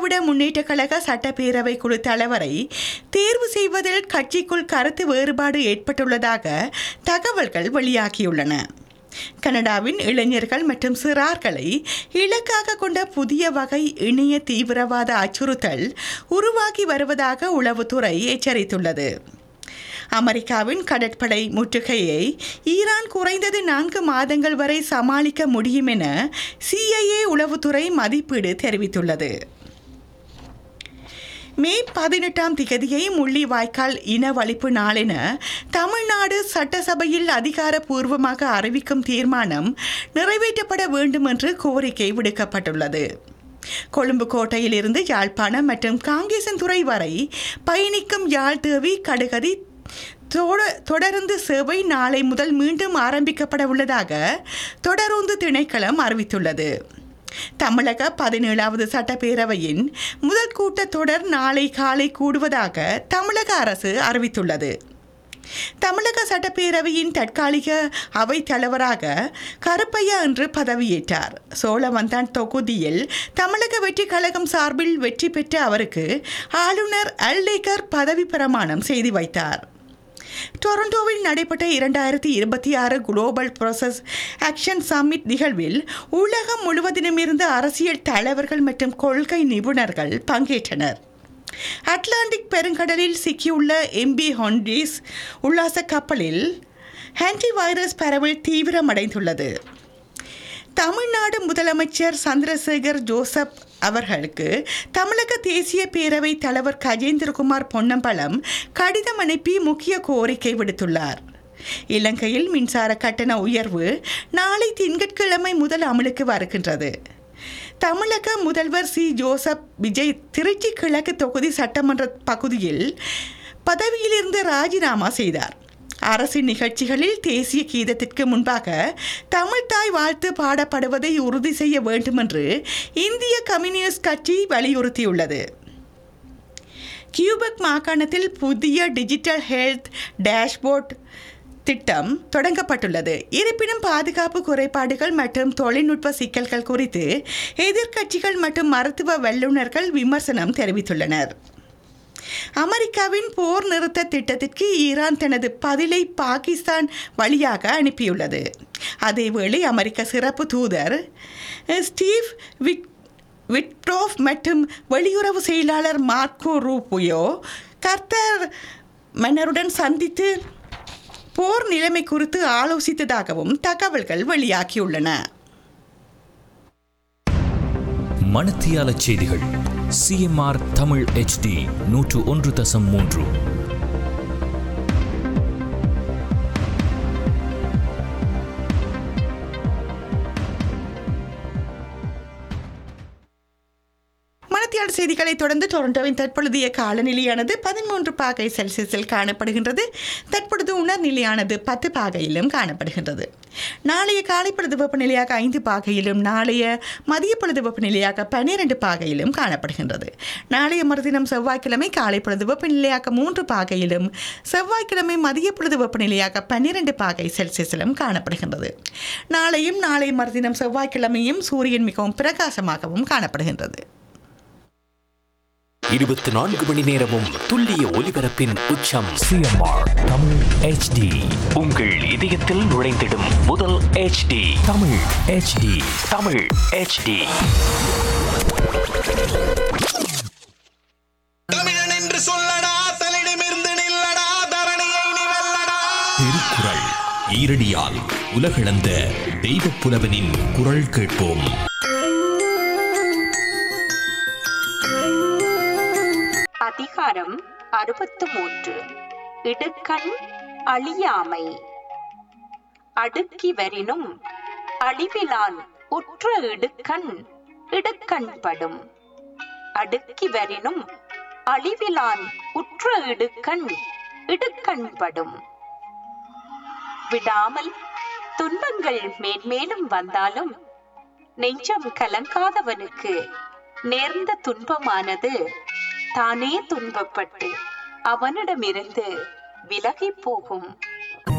திராவிட முன்னேற்றக் கழக சட்டப்பேரவை குழு தலைவரை தேர்வு செய்வதில் கட்சிக்குள் கருத்து வேறுபாடு ஏற்பட்டுள்ளதாக தகவல்கள் வெளியாகியுள்ளன கனடாவின் இளைஞர்கள் மற்றும் சிறார்களை இலக்காக கொண்ட புதிய வகை இணைய தீவிரவாத அச்சுறுத்தல் உருவாகி வருவதாக உளவுத்துறை எச்சரித்துள்ளது அமெரிக்காவின் கடற்படை முற்றுகையை ஈரான் குறைந்தது நான்கு மாதங்கள் வரை சமாளிக்க முடியும் என சிஐஏ உளவுத்துறை மதிப்பீடு தெரிவித்துள்ளது மே பதினெட்டாம் திகதியை முள்ளிவாய்க்கால் இனவழிப்பு நாளென தமிழ்நாடு சட்டசபையில் அதிகாரப்பூர்வமாக அறிவிக்கும் தீர்மானம் நிறைவேற்றப்பட வேண்டும் என்று கோரிக்கை விடுக்கப்பட்டுள்ளது கொழும்பு கோட்டையிலிருந்து யாழ்ப்பாணம் மற்றும் காங்கேசன்துறை வரை பயணிக்கும் யாழ் தேவி கடுகதி தொட- தொடருந்து சேவை நாளை முதல் மீண்டும் ஆரம்பிக்கப்பட உள்ளதாக தொடருந்து திணைக்களம் அறிவித்துள்ளது தமிழக பதினேழாவது சட்டப்பேரவையின் முதல் கூட்டத்தொடர் நாளை காலை கூடுவதாக தமிழக அரசு அறிவித்துள்ளது தமிழக சட்டப்பேரவையின் தற்காலிக அவைத் தலைவராக கருப்பையா என்று பதவியேற்றார் சோழவந்தான் தொகுதியில் தமிழக வெற்றி கழகம் சார்பில் வெற்றி பெற்ற அவருக்கு ஆளுநர் அல்லேகர் பதவி பிரமாணம் செய்து வைத்தார் டொரண்டோவில் நடைபெற்ற இரண்டாயிரத்தி இருபத்தி ஆறு குளோபல் ப்ரோசஸ் ஆக்ஷன் சம்மிட் நிகழ்வில் உலகம் முழுவதிலுமிருந்து அரசியல் தலைவர்கள் மற்றும் கொள்கை நிபுணர்கள் பங்கேற்றனர் அட்லாண்டிக் பெருங்கடலில் சிக்கியுள்ள எம்பி ஹொண்டிஸ் உல்லாச கப்பலில் ஆன்டி வைரஸ் பரவல் தீவிரமடைந்துள்ளது தமிழ்நாடு முதலமைச்சர் சந்திரசேகர் ஜோசப் அவர்களுக்கு தமிழக தேசிய பேரவை தலைவர் கஜேந்திரகுமார் பொன்னம்பலம் கடிதம் அனுப்பி முக்கிய கோரிக்கை விடுத்துள்ளார் இலங்கையில் மின்சார கட்டண உயர்வு நாளை திங்கட்கிழமை முதல் அமலுக்கு வருகின்றது தமிழக முதல்வர் சி ஜோசப் விஜய் திருச்சி கிழக்கு தொகுதி சட்டமன்ற பகுதியில் பதவியிலிருந்து ராஜினாமா செய்தார் அரசு நிகழ்ச்சிகளில் தேசிய கீதத்திற்கு முன்பாக தமிழ்தாய் வாழ்த்து பாடப்படுவதை உறுதி செய்ய வேண்டுமென்று இந்திய கம்யூனிஸ்ட் கட்சி வலியுறுத்தியுள்ளது கியூபெக் மாகாணத்தில் புதிய டிஜிட்டல் ஹெல்த் டேஷ்போர்ட் திட்டம் தொடங்கப்பட்டுள்ளது இருப்பினும் பாதுகாப்பு குறைபாடுகள் மற்றும் தொழில்நுட்ப சிக்கல்கள் குறித்து எதிர்க்கட்சிகள் மற்றும் மருத்துவ வல்லுநர்கள் விமர்சனம் தெரிவித்துள்ளனர் அமெரிக்காவின் போர் நிறுத்த திட்டத்திற்கு ஈரான் தனது பதிலை பாகிஸ்தான் வழியாக அனுப்பியுள்ளது அதேவேளை அமெரிக்க சிறப்பு தூதர் ஸ்டீவ் விக் விட்ரோஃப் மற்றும் வெளியுறவு செயலாளர் மார்க்கோ ரூபியோ கர்த்தர் மன்னருடன் சந்தித்து போர் நிலைமை குறித்து ஆலோசித்ததாகவும் தகவல்கள் வெளியாகியுள்ளன மணத்தியால செய்திகள் சிஎம்ஆர் தமிழ் ஹெச்டி நூற்று ஒன்று தசம் மூன்று மணத்தியாளர் செய்திகளை தொடர்ந்து டொரண்டோவின் தற்பொழுதைய காலநிலையானது பதிமூன்று பாகை செல்சியஸில் காணப்படுகின்றது தற்பொழுது உணர்நிலையானது பத்து பாகையிலும் காணப்படுகின்றது நாளைய காலை பொழுது வெப்பநிலையாக ஐந்து பாகையிலும் நாளைய மதிய பொழுது வெப்பநிலையாக பன்னிரண்டு பாகையிலும் காணப்படுகின்றது நாளைய மறுதினம் செவ்வாய்க்கிழமை காலை பொழுது வெப்பநிலையாக மூன்று பாகையிலும் செவ்வாய்க்கிழமை மதிய பொழுது வெப்பநிலையாக பன்னிரண்டு பாகை செல்சியஸிலும் காணப்படுகின்றது நாளையும் நாளை மறுதினம் செவ்வாய்க்கிழமையும் சூரியன் மிகவும் பிரகாசமாகவும் காணப்படுகின்றது இருபத்தி நான்கு மணி நேரமும் துல்லிய ஒலிபரப்பின் உச்சம் சிஎம்ஆர் தமிழ் ஹெச்டி உங்கள் இதயத்தில் நுழைந்திடும் முதல் HD Tamil HD Tamil HD தமிழன் என்று சொல்லடா தலிடமிருந்து நில்லடா தரணியை நீ வெல்லடா திருக்குறள் ஈரடியால் உலகளந்த தெய்வப் புலவனின் குரல் கேட்போம் அதிகாரம் அறுபத்து மூன்று இடுக்கண் அழியாமை அடுக்கி வரினும் அழிவிலான் உற்ற இடுக்கண் இடுக்கண்படும் அடுக்கி வரினும் அழிவிலான் உற்ற இடுக்கண் இடுக்கண்படும் விடாமல் துன்பங்கள் மேன்மேலும் வந்தாலும் நெஞ்சம் கலங்காதவனுக்கு நேர்ந்த துன்பமானது தானே துன்பப்பட்டு அவனிடமிருந்து விலகிப் போகும்